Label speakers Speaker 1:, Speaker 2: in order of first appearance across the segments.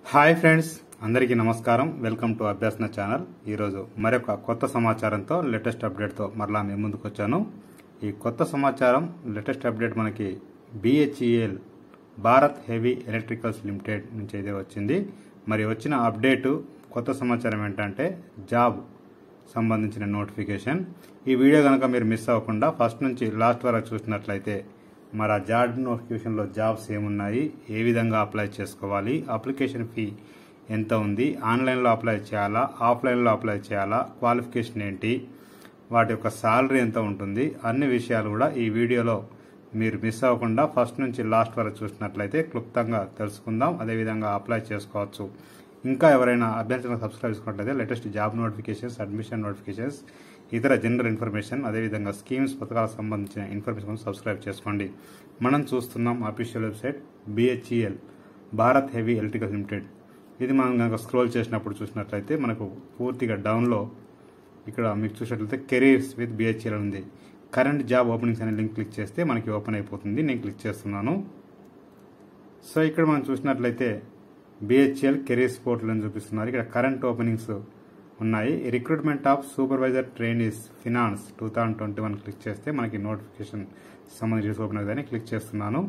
Speaker 1: hi friends అందరికీ నమస్కారం welcome to అభ్యాసన channel ఈరోజు మరొక కొత్త సమాచారంతో లేటెస్ట్ అప్డేట్తో మరలా మీ ముందుకు వచ్చాను ఈ కొత్త సమాచారం లేటెస్ట్ అప్డేట్ మనకి BHEL Bharat heavy electricals limited నుంచి అయితే వచ్చింది మరి వచ్చిన అప్డేటు కొత్త సమాచారం ఏంటంటే జాబ్ సంబంధించిన నోటిఫికేషన్ ఈ వీడియో కనుక మీరు మిస్ అవ్వకుండా ఫస్ట్ నుంచి లాస్ట్ వరకు చూసినట్లయితే మరి ఆ జాబ్ నోటిఫికేషన్లో జాబ్స్ ఏమున్నాయి ఏ విధంగా అప్లై చేసుకోవాలి అప్లికేషన్ ఫీ ఎంత ఉంది ఆన్లైన్లో అప్లై చేయాలా ఆఫ్లైన్లో అప్లై చేయాలా క్వాలిఫికేషన్ ఏంటి వాటి యొక్క సాలరీ ఎంత ఉంటుంది అన్ని విషయాలు కూడా ఈ వీడియోలో మీరు మిస్ అవ్వకుండా ఫస్ట్ నుంచి లాస్ట్ వరకు చూసినట్లయితే క్లుప్తంగా తెలుసుకుందాం అదేవిధంగా అప్లై చేసుకోవచ్చు ఇంకా ఎవరైనా అభ్యర్థులను సబ్స్క్రైబ్ చేసుకున్నట్లయితే latest job notifications admission notifications ఇతర జనరల్ ఇన్ఫర్మేషన్ అదేవిధంగా స్కీమ్స్ పథకాలకు సంబంధించిన ఇన్ఫర్మేషన్ సబ్స్క్రైబ్ చేసుకోండి మనం చూస్తున్నాం official website BHEL Bharat heavy electrical limited ఇది మనం కనుక స్క్రోల్ చేసినప్పుడు చూసినట్లయితే మనకు పూర్తిగా డౌన్లో ఇక్కడ మీకు చూసినట్లయితే కెరీర్స్ విత్ బిహెచ్ఎల్ ఉంది కరెంట్ జాబ్ ఓపెనింగ్స్ అనే లింక్ క్లిక్ చేస్తే మనకి ఓపెన్ అయిపోతుంది నేను క్లిక్ చేస్తున్నాను సో ఇక్కడ మనం చూసినట్లయితే బిహెచ్ఎల్ కెరీర్స్ పోర్టల్ అని చూపిస్తున్నారు ఇక్కడ కరెంట్ ఓపెనింగ్స్ ఉన్నాయి recruitment of supervisor trainees finance two thousand twenty one click చేస్తే మనకి నోటిఫికేషన్ సంబంధించి ఓపెన్ అవుతుందని క్లిక్ చేస్తున్నాను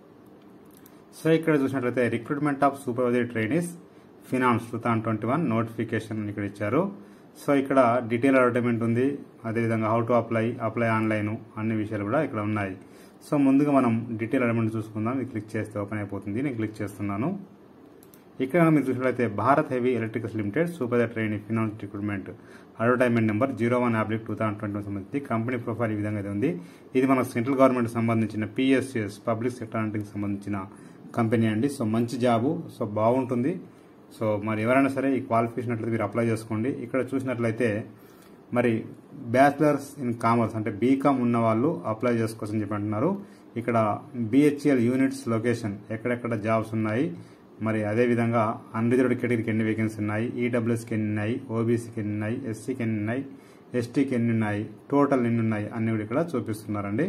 Speaker 1: సో ఇక్కడ చూసినట్లయితే recruitment of supervisor trainees finance two thousand twenty one notification ఇక్కడ ఇచ్చారు సో ఇక్కడ డీటెయిల్ అడ్వర్టైజ్మెంట్ ఉంది అదేవిధంగా how to apply apply online అన్ని విషయాలు కూడా ఇక్కడ ఉన్నాయి సో ముందుగా మనం డీటెయిల్ అడ్వర్టైజ్మెంట్ చూసుకుందాం ఇది క్లిక్ చేస్తే ఓపెన్ అయిపోతుంది నేను క్లిక్ చేస్తున్నాను ఇక్కడ మీరు చూసినట్లయితే Bharat heavy electricals limited super training finance recruitment advertisement number zero one oblique two thousand twenty సంబంధించి కంపెనీ ప్రొఫైల్ ఈ విధంగా అయితే ఉంది ఇది మన సెంట్రల్ గవర్నమెంట్ సంబంధించిన పిఎస్సిఎస్ పబ్లిక్ సెక్టర్ సంబంధించిన కంపెనీ అండి సో మంచి జాబు సో బాగుంటుంది సో మరి ఎవరైనా సరే ఈ క్వాలిఫికేషన్ అట్లయితే మీరు అప్లై చేసుకోండి ఇక్కడ చూసినట్లయితే మరి బ్యాచిలర్స్ ఇన్ కామర్స్ అంటే బీకామ్ ఉన్న వాళ్ళు అప్లై చేసుకోవచ్చని చెప్పి అంటున్నారు ఇక్కడ బిహెచ్ఎల్ యూనిట్స్ లొకేషన్ ఎక్కడెక్కడ జాబ్స్ ఉన్నాయి మరి అదేవిధంగా అన్రిజర్వ్డ్ కేటగిరీకి ఎన్ని వేకెన్సీ ఉన్నాయి ఈడబ్ల్యూఎస్కి ఎన్ని ఉన్నాయి ఓబీసీకి ఎన్ని ఉన్నాయి ఎస్సీకి ఎన్ని ఉన్నాయి ఎస్టీకి ఎన్ని ఉన్నాయి టోటల్ ఎన్ని ఉన్నాయి అన్ని కూడా ఇక్కడ చూపిస్తున్నారండి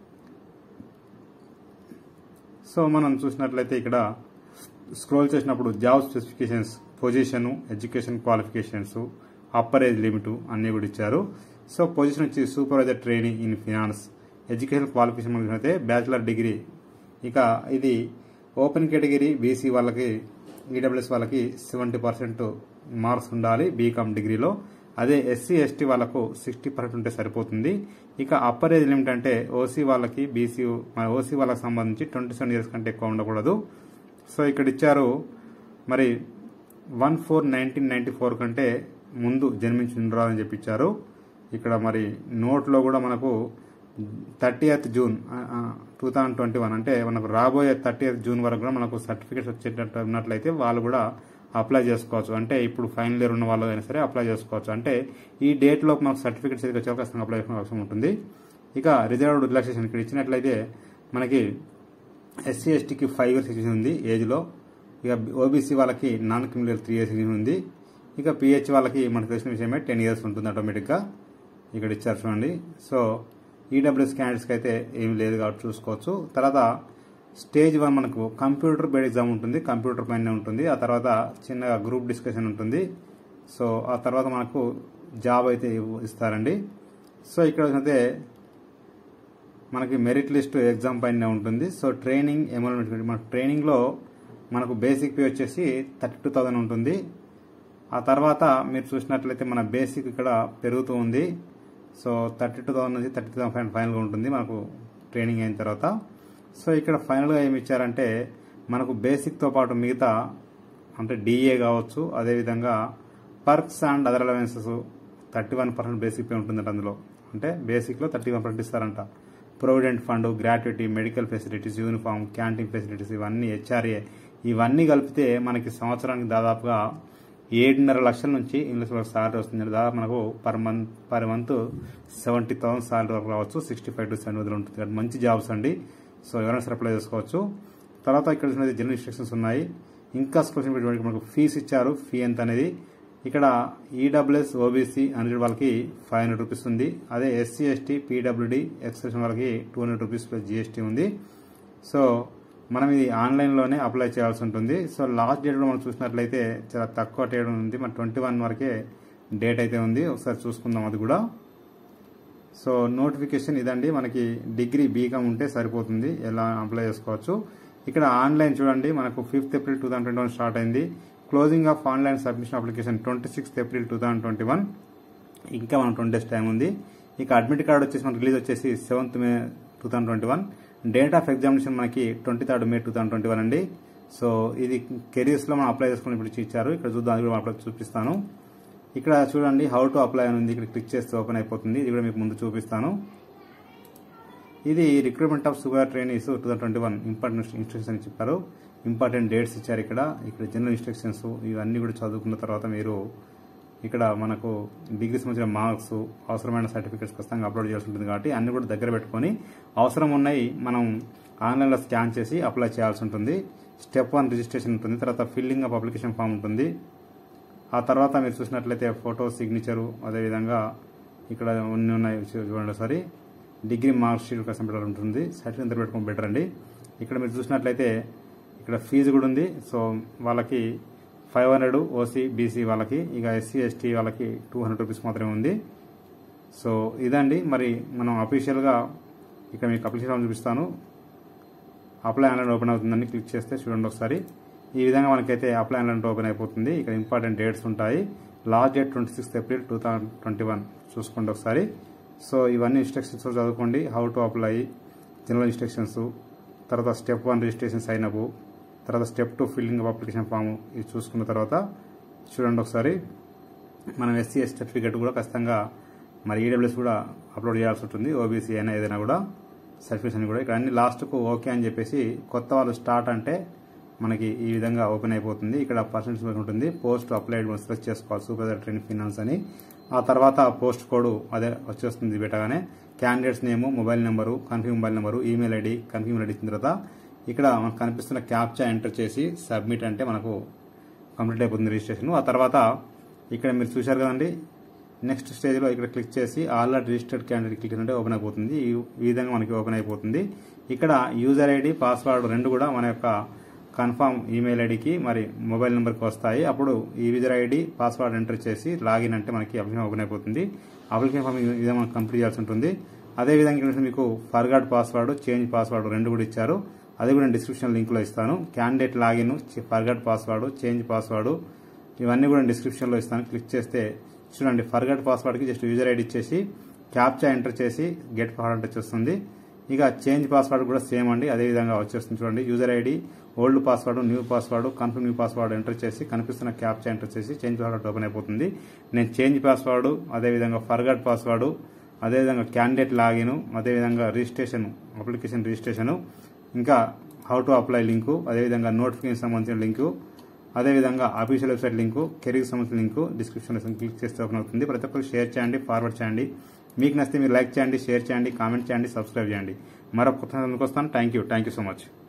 Speaker 1: సో మనం చూసినట్లయితే ఇక్కడ స్క్రోల్ చేసినప్పుడు job specifications position education qualifications upper age limit అన్నీ కూడా ఇచ్చారు సో పొజిషన్ వచ్చి supervisor training in finance education qualification అయితే బ్యాచిలర్ డిగ్రీ ఇక ఇది ఓపెన్ కేటగిరీ బీసీ వాళ్ళకి ఈడబ్ల్యూఎస్ వాళ్ళకి సెవెంటీ పర్సెంట్ మార్క్స్ ఉండాలి బీకామ్ డిగ్రీలో అదే ఎస్సీ ఎస్టీ వాళ్ళకు సిక్స్టీ పర్సెంట్ ఉంటే సరిపోతుంది ఇక అప్పర్ ఏజ్ లిమిట్ అంటే ఓసీ వాళ్ళకి బీసీ ఓసీ వాళ్ళకి సంబంధించి ట్వంటీ సెవెన్ ఇయర్స్ కంటే ఎక్కువ ఉండకూడదు సో ఇక్కడ ఇచ్చారు మరి one four nineteen ninety four కంటే ముందు జన్మించి ఉండరాదని చెప్పి ఇచ్చారు ఇక్కడ మరి నోట్లో కూడా మనకు thirty eighth June two thousand twenty one అంటే మనకు రాబోయే థర్టీ ఎయిత్ జూన్ వరకు కూడా మనకు సర్టిఫికేట్స్ వచ్చేటట్టు ఉన్నట్లయితే వాళ్ళు కూడా అప్లై చేసుకోవచ్చు అంటే ఇప్పుడు ఫైనల్ ఇయర్ ఉన్న వాళ్ళు అయినా సరే అప్లై చేసుకోవచ్చు అంటే ఈ డేట్లో మనకు సర్టిఫికేట్స్ అయితే వచ్చే ఖచ్చితంగా అప్లై చేసుకునే అవసరం ఉంటుంది ఇక రిజర్వ్డ్ రిలాక్సేషన్ ఇక్కడ ఇచ్చినట్లయితే మనకి ఎస్సీ ఎస్టీకి ఫైవ్ ఇయర్స్ ఎగ్జిషన్ ఉంది ఏజ్లో ఇక ఓబీసీ వాళ్ళకి non criminal three years exemption ఉంది ఇక పిహెచ్ వాళ్ళకి మనకు తెలిసిన విషయమే టెన్ ఇయర్స్ ఉంటుంది ఆటోమేటిక్గా ఇక్కడ ఇచ్చారు చూడండి సో ఈడబ్ల్యూఎస్ క్యాండిడేట్స్కి అయితే ఏమి లేదు కాబట్టి చూసుకోవచ్చు తర్వాత స్టేజ్ వన్ మనకు కంప్యూటర్ బేడ్ ఎగ్జామ్ ఉంటుంది కంప్యూటర్ పైన ఉంటుంది ఆ తర్వాత చిన్నగా గ్రూప్ డిస్కషన్ ఉంటుంది సో ఆ తర్వాత మనకు జాబ్ అయితే ఇస్తారండి సో ఇక్కడ అయితే మనకి మెరిట్ లిస్ట్ ఎగ్జామ్ పైన ఉంటుంది సో ట్రైనింగ్ ఎమోల్మెంట్ మన ట్రైనింగ్లో మనకు బేసిక్ పే వచ్చేసి థర్టీ టూ థౌజండ్ ఉంటుంది ఆ తర్వాత మీరు చూసినట్లయితే మన బేసిక్ ఇక్కడ పెరుగుతూ ఉంది సో థర్టీ టూ థౌసండ్ నుంచి థర్టీ థౌసండ్ ఫైవ్ ఫైనల్గా ఉంటుంది మనకు ట్రైనింగ్ అయిన తర్వాత సో ఇక్కడ ఫైనల్గా ఏమి ఇచ్చారంటే మనకు బేసిక్తో పాటు మిగతా అంటే డిఏ కావచ్చు అదేవిధంగా perks and other allowances thirty one percent basic pay ఉంటుందంట అందులో అంటే బేసిక్లో థర్టీ వన్ పర్సెంట్ ఇస్తారంట provident fund gratuity medical facilities uniform canteen facilities ఇవన్నీ హెచ్ఆర్ఏ ఇవన్నీ కలిపితే మనకి సంవత్సరానికి దాదాపుగా ఏడున్నర లక్షల నుంచి ఇంగ్లీష్ వరకు సాలరీ వస్తుంది దాదాపు మనకు per month per month seventy thousand salary వరకు రావచ్చు సిక్స్టీ ఫైవ్ టు సెవెన్ వదిలి ఉంటుంది మంచి జాబ్స్ అండి సో ఎవరైనా సరే అప్లై చేసుకోవచ్చు తర్వాత ఇక్కడ జనరల్ ఇన్స్ట్రక్షన్స్ ఉన్నాయి ఇంకా స్కూల్స్ మనకు ఫీజు ఇచ్చారు ఫీ ఎంత అనేది ఇక్కడ ఈడబ్ల్యూఎస్ ఓబీసీ హండ్రెడ్ వాళ్ళకి ఫైవ్ హండ్రెడ్ రూపీస్ ఉంది అదే ఎస్సీ ఎస్టీ పీడబ్ల్యూడి ఎక్స్ప్రెషన్ వాళ్ళకి two hundred rupees plus GST ఉంది సో మనం ఇది ఆన్లైన్లోనే అప్లై చేయాల్సి ఉంటుంది సో లాస్ట్ డేట్ కూడా మనం చూసినట్లయితే చాలా తక్కువ డేట్ ఉంది మన ట్వంటీ వన్ వరకే డేట్ అయితే ఉంది ఒకసారి చూసుకుందాం అది కూడా సో నోటిఫికేషన్ ఇదండి మనకి డిగ్రీ బీకామ్ ఉంటే సరిపోతుంది ఎలా అప్లై చేసుకోవచ్చు ఇక్కడ ఆన్లైన్ చూడండి మనకు fifth April two thousand twenty one start అయింది closing of online submission application twenty sixth April two thousand twenty one ఇంకా మనం ట్వంటీ డేస్ టైం ఉంది ఇక అడ్మిట్ కార్డ్ వచ్చేసి మనకి రిలీజ్ వచ్చేసి seventh May two thousand twenty one date of examination మనకి twenty third May two thousand twenty one అండి so ఇది కెరీర్స్లో మనం అప్లై చేసుకుని ఇప్పుడు ఇచ్చారు ఇక్కడ చూద్దాం అది కూడా అప్లై చూపిస్తాను ఇక్కడ చూడండి హౌ టు అప్లై అని ఉంది ఇక్కడ క్లిక్ చేస్తే ఓపెన్ అయిపోతుంది ఇది కూడా మీకు ముందు చూపిస్తాను ఇది recruitment of sugar trainees two thousand twenty one important instructions అని చెప్పారు ఇంపార్టెంట్ డేట్స్ ఇచ్చారు ఇక్కడ ఇక్కడ జనరల్ ఇన్స్ట్రక్షన్స్ ఇవన్నీ కూడా చదువుకున్న తర్వాత మీరు ఇక్కడ మనకు డిగ్రీ సంబంధించిన మార్క్స్ అవసరమైన సర్టిఫికేట్స్ ఖచ్చితంగా అప్లోడ్ చేయాల్సి ఉంటుంది కాబట్టి అన్ని కూడా దగ్గర పెట్టుకొని అవసరం ఉన్నాయి మనం ఆన్లైన్లో స్కాన్ చేసి అప్లై చేయాల్సి ఉంటుంది స్టెప్ వన్ రిజిస్ట్రేషన్ ఉంటుంది తర్వాత ఫిల్లింగ్ ఆఫ్ అప్లికేషన్ ఫామ్ ఉంటుంది ఆ తర్వాత మీరు చూసినట్లయితే ఫోటో సిగ్నేచరు అదేవిధంగా ఇక్కడ ఉన్ని ఉన్నాయి చూడండి ఒకసారి డిగ్రీ మార్క్ షీట్ కోసం పెట్టాలి ఉంటుంది సర్టిఫికేట్ పెట్టుకొని బెటర్ అండి ఇక్కడ మీరు చూసినట్లయితే ఇక్కడ ఫీజు కూడా ఉంది సో వాళ్ళకి ఫైవ్ హండ్రెడ్ ఓసీ బీసీ వాళ్ళకి ఇక ఎస్సీ ఎస్టీ వాళ్ళకి టూ హండ్రెడ్ రూపీస్ మాత్రమే ఉంది సో ఇదండి మరి మనం అఫీషియల్గా ఇక్కడ మీకు అప్లికేషన్ చూపిస్తాను అప్లై ఆన్లైన్ ఓపెన్ అవుతుందని క్లిక్ చేస్తే చూడండి ఒకసారి ఈ విధంగా మనకైతే అప్లై ఆన్లైన్ ఓపెన్ అయిపోతుంది ఇక్కడ ఇంపార్టెంట్ డేట్స్ ఉంటాయి last date twenty sixth April two thousand twenty one చూసుకోండి ఒకసారి సో ఇవన్నీ ఇన్స్ట్రక్షన్స్ చదువుకోండి how to apply general instructions తర్వాత step one registration sign up తర్వాత step two filling of application form ఇది చూసుకున్న తర్వాత చూడండి ఒకసారి మనం ఎస్సీ ఎస్ సర్టిఫికేట్ కూడా ఖచ్చితంగా మరి ఈడబ్ల్యూఎస్ కూడా అప్లోడ్ చేయాల్సి ఉంటుంది ఓబీసీ అయినా ఏదైనా కూడా సర్టిఫికేట్స్ అని కూడా ఇక్కడ అన్ని లాస్ట్కు ఓకే అని చెప్పేసి కొత్త వాళ్ళు స్టార్ట్ అంటే మనకి ఈ విధంగా ఓపెన్ అయిపోతుంది ఇక్కడ పర్సెంటేజ్ ఉంటుంది పోస్ట్ అప్లైడ్ సెలెక్ట్ చేసుకోవాలి సూపర్వైజర్ ట్రైనింగ్ ఫినాన్స్ అని ఆ తర్వాత పోస్ట్ కోడ్ అదే వచ్చేస్తుంది పెట్టగానే candidates name mobile number confirm mobile number email ID confirm ID ఇచ్చిన తర్వాత ఇక్కడ మనకు కనిపిస్తున్న క్యాప్చా ఎంటర్ చేసి సబ్మిట్ అంటే మనకు కంప్లీట్ అయిపోతుంది రిజిస్ట్రేషన్ ఆ తర్వాత ఇక్కడ మీరు చూశారు కదండి నెక్స్ట్ స్టేజ్లో ఇక్కడ క్లిక్ చేసి ఆల్రెడీ రిజిస్టర్డ్ క్యాండిడేట్ క్లిక్ అంటే ఓపెన్ అయిపోతుంది ఈ ఈ విధంగా మనకి ఓపెన్ అయిపోతుంది ఇక్కడ యూజర్ ఐడి పాస్వర్డ్ రెండు కూడా మన యొక్క కన్ఫర్మ్ ఈమెయిల్ ఐడికి మరి మొబైల్ నెంబర్కి వస్తాయి అప్పుడు ఈ యూజర్ ఐడి పాస్వర్డ్ ఎంటర్ చేసి లాగిన్ అంటే మనకి అప్లికేషన్ ఓపెన్ అయిపోతుంది అప్లికేషన్ ఫామ్ ఇదే మనం కంప్లీట్ చేయాల్సి ఉంటుంది అదేవిధంగా ఇక్కడ మీకు ఫర్గాడ్ పాస్వర్డ్ చేంజ్ పాస్వర్డ్ రెండు కూడా ఇచ్చారు అది కూడా నేను డిస్క్రిప్షన్ లింక్లో ఇస్తాను candidate login forgot password change password ఇవన్నీ కూడా డిస్క్రిప్షన్లో ఇస్తాను క్లిక్ చేస్తే చూడండి ఫర్గట్ పాస్వర్డ్కి జస్ట్ యూజర్ ఐడి ఇచ్చేసి క్యాప్చా ఎంటర్ చేసి గెట్ పాస్వర్డ్ వచ్చేస్తుంది ఇక చేంజ్ పాస్వర్డ్ కూడా సేమ్ అండి అదే విధంగా వచ్చేస్తుంది చూడండి user ID old password new password confirm new password enter చేసి కనిపిస్తున్న క్యాప్చా ఎంటర్ చేసి చేంజ్ పాస్వర్డ్ ఓపెన్ అయిపోతుంది నేను చేంజ్ పాస్వర్డ్ అదేవిధంగా ఫర్గట్ పాస్వర్డ్ అదేవిధంగా క్యాండిడేట్ లాగిన్ అదేవిధంగా రిజిస్ట్రేషన్ అప్లికేషన్ రిజిస్ట్రేషన్ ఇంకా హౌ టు అప్లై లింకు అదేవిధంగా నోటిఫికేషన్ సంబంధించిన లింకు అదేవిధంగా అఫీషియల్ వెబ్సైట్ లింకు కెరీర్ సంబంధించిన లింకు డిస్క్రిప్షన్లో క్లిక్ చేస్తే ఓపెన్ అవుతుంది ప్రతి ఒక్కరు షేర్ చేయండి ఫార్వర్డ్ చేయండి మీకు నచ్చితే మీరు లైక్ చేయండి షేర్ చేయండి కామెంట్ చేయండి సబ్స్క్రైబ్ చేయండి మరొక కొత్త వస్తాను thank you thank you so much